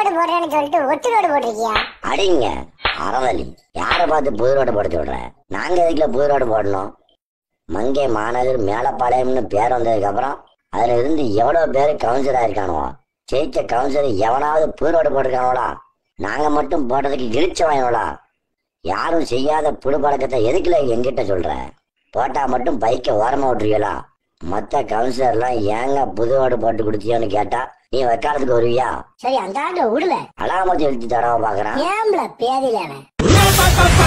road போடுறேன்னு சொல்லிட்டு ஒட்டு ரோடு போட்டிருக்கியா அடிங்க அறவலி யாரை பார்த்து புது ரோடு போட சொல்ற நாங்க எதுக்குல புது ரோடு போடணும் மங்கை மாநகர் மேலப்பாளையம்னு பேர் வந்ததுக்கு அப்புறம் அதுல இருந்து எவ்வளவு பேர் கவுன்சிலர் ஆயிருக்கானுவோ ஜெயிச்ச கவுன்சிலர் எவனாவது புது ரோடு போட்டிருக்கானோடா நாங்க மட்டும் போட்டதுக்கு இழிச்ச வாங்கினோடா யாரும் செய்யாத புது பழக்கத்தை எதுக்குல எங்கிட்ட சொல்ற போட்டா மட்டும் பைக்கை ஓரமா விட்டுருவீங்களா மத்த கவுன்சிலர்லாம் ஏங்க புது ரோடு போட்டு கொடுத்தியோன்னு கேட்டா நீ வைக்காலத்துக்கு வருவியா சரி அந்த ஆட்டை விடுல அலாமத்து எழுதி தரவா பாக்குறான் ஏம்ல பேதில அவன்